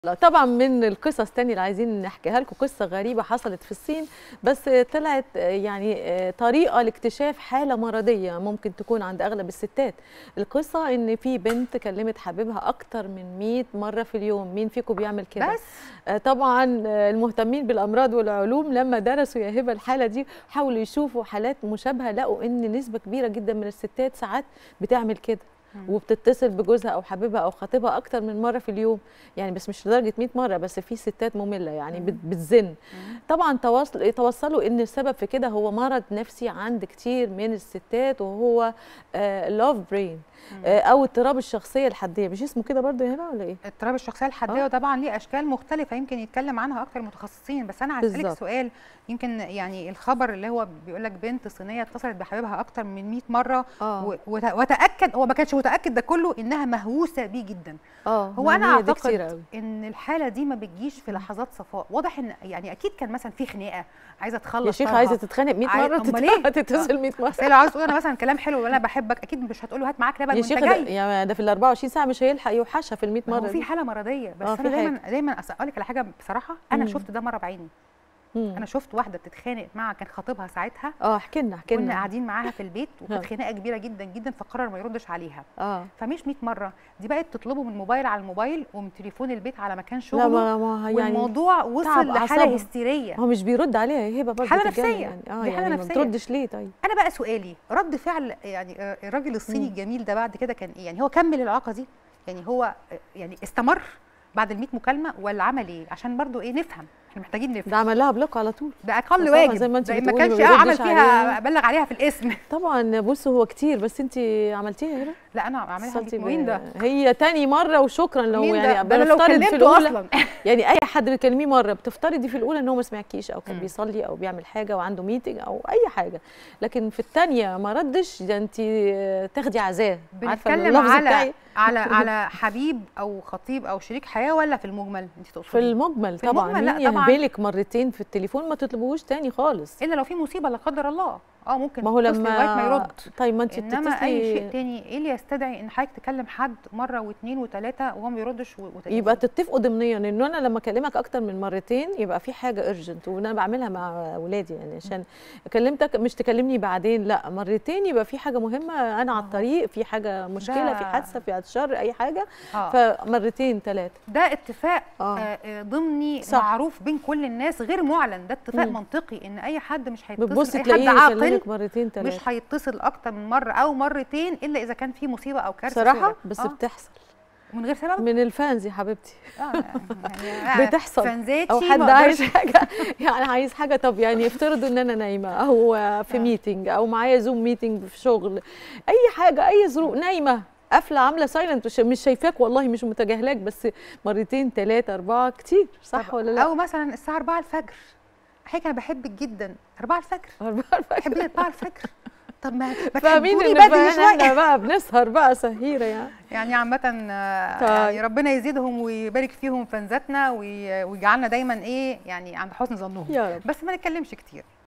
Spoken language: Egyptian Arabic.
لا طبعا من القصص تاني اللي عايزين نحكيها لكم قصه غريبه حصلت في الصين بس طلعت يعني طريقه لاكتشاف حاله مرضيه ممكن تكون عند اغلب الستات القصه ان في بنت كلمت حبيبها اكتر من 100 مره في اليوم مين فيكم بيعمل كده بس طبعا المهتمين بالامراض والعلوم لما درسوا يا هبه الحاله دي حاولوا يشوفوا حالات مشابهه لقوا ان نسبه كبيره جدا من الستات ساعات بتعمل كده وبتتصل بجوزها او حبيبها او خطيبها اكتر من مره في اليوم يعني بس مش لدرجه 100 مره بس في ستات ممله يعني بتزن طبعا توصل توصلوا ان السبب في كده هو مرض نفسي عند كتير من الستات وهو لاف برين او اضطراب الشخصيه الحديه مش اسمه كده برضه هنا ولا ايه اضطراب الشخصيه الحديه آه. وطبعا ليه اشكال مختلفه يمكن يتكلم عنها اكتر متخصصين بس انا هسالك بالظبط. سؤال يمكن يعني الخبر اللي هو بيقول لك بنت صينيه اتصلت بحبيبها اكتر من 100 مره اه و- وت- وتاكد هو ما كانش متاكد ده كله انها مهووسه بيه جدا اه هو ما انا هي دي كتير اعتقد قوي. ان الحاله دي ما بتجيش في لحظات صفاء واضح ان يعني اكيد كان مثلا في خناقه عايزه تخلص يا شيخ طارها. عايزه تتخانق 100 عاي- مره أمال إيه؟ تتصل 100 مره بس هي لو عاوز تقول انا مثلا كلام حلو وانا بحبك اكيد مش هتقول له هات معاك لبن يا وانت شيخ ده, جاي يعني ده في ال 24 ساعه مش هيلحق يوحشها في ال 100 ما هو مره في دي. حاله مرضيه بس آه، في انا دايما حاجة. دايما اقول لك على حاجه بصراحه انا مم. شفت ده مره بعيني مم. انا شفت واحده بتتخانق مع كان خطيبها ساعتها اه احكي لنا احكي كنا لنا قاعدين معاها في البيت وكانت ها. خناقه كبيره جدا جدا فقرر ما يردش عليها اه فمش 100 مره دي بقت تطلبه من موبايل على الموبايل ومن تليفون البيت على مكان لا شغله ما ما يعني والموضوع تعب وصل لحاله أعصابها. هستيريه هو مش بيرد عليها يا هبه برضه حالة تتجنن نفسية. يعني اه دي حالة يعني ما نفسية. بتردش ليه طيب انا بقى سؤالي رد فعل يعني آه، الراجل الصيني مم. الجميل ده بعد كده كان ايه يعني هو كمل العلاقه دي يعني هو آه، يعني استمر بعد ال 100 مكالمه ولا عمل ايه عشان برضو ايه نفهم احنا محتاجين نفهم ده عمل لها بلوك على طول ده اقل طبعاً واجب زي ما أنت ده ما بتقولي كانش ما اه عمل بيردش فيها عليها. بلغ عليها في الاسم طبعا بصوا هو كتير بس انت عملتيها يا هبه لا انا عاملها اتصلتي بيك مين ب- ده هي تاني مره وشكرا لو مين يعني ده ده انا لو بنفترض في كلمته الاولى اصلا يعني اي حد بتكلميه مره بتفترضي في الاولى ان هو ما سمعكيش او كان مم. بيصلي او بيعمل حاجه وعنده ميتنج او اي حاجه لكن في الثانيه ما ردش ده انت تاخدي عزاه عارفة بنتكلم اللفظ على بتاعي على على حبيب او خطيب او شريك حياه ولا في المجمل انت تقصدي في المجمل في طبعا المجمل، لا مين طبعاً. يهبلك مرتين في التليفون ما تطلبوهوش تاني خالص الا لو في مصيبه لا قدر الله اه ممكن ما هو تتصلي لغايه ما لما يرد طيب ما انت انما اي شيء بتتصلي تاني ايه اللي يستدعي ان حضرتك تكلم حد مره واثنين وثلاثه وهو ما بيردش و- وتاني يبقى تتفقوا ضمنيا ان انا لما اكلمك اكتر من مرتين يبقى في حاجه ارجنت وانا بعملها مع اولادي يعني عشان كلمتك مش تكلمني بعدين لا مرتين يبقى في حاجه مهمه انا على آه. الطريق في حاجه مشكله ده- في حادثه في بعد شر اي حاجه اه فمرتين ثلاثه ده اتفاق اه آه، آه، ضمني صح. معروف بين كل الناس غير معلن ده اتفاق مم. منطقي ان اي حد مش بتبص هيتصل اي حد تلاقيه عاقل يكلمك مرتين ثلاثه مش هيتصل اكتر من مره او مرتين الا اذا كان في مصيبه او كارثه صراحه سوداء. بس آه. بتحصل من غير سبب من الفانز يا حبيبتي آه، يعني بتحصل. فانزاتي او ما حد أقدرش- عايز حاجه يعني عايز حاجه طب يعني افترضوا ان انا نايمه او في آه. ميتنج او معايا زوم ميتنج في شغل اي حاجه اي ظروف نايمه قافله عامله سايلنت مش شايفاك والله مش متجاهلاك بس مرتين ثلاثه اربعه كتير صح طب ولا لا؟ او مثلا الساعه 4 الفجر حضرتك انا بحبك جدا 4 الفجر أربعة بحب ليه 4 الفجر طب ما ما فاهمين تحبوني ان بدري بقى احنا شويه بقى بنسهر بقى سهيره يعني يعني عامة آه، طيب. يعني ربنا يزيدهم ويبارك فيهم فانزاتنا وي- ويجعلنا دايما ايه يعني عند حسن ظنهم يا رب بس ما نتكلمش كتير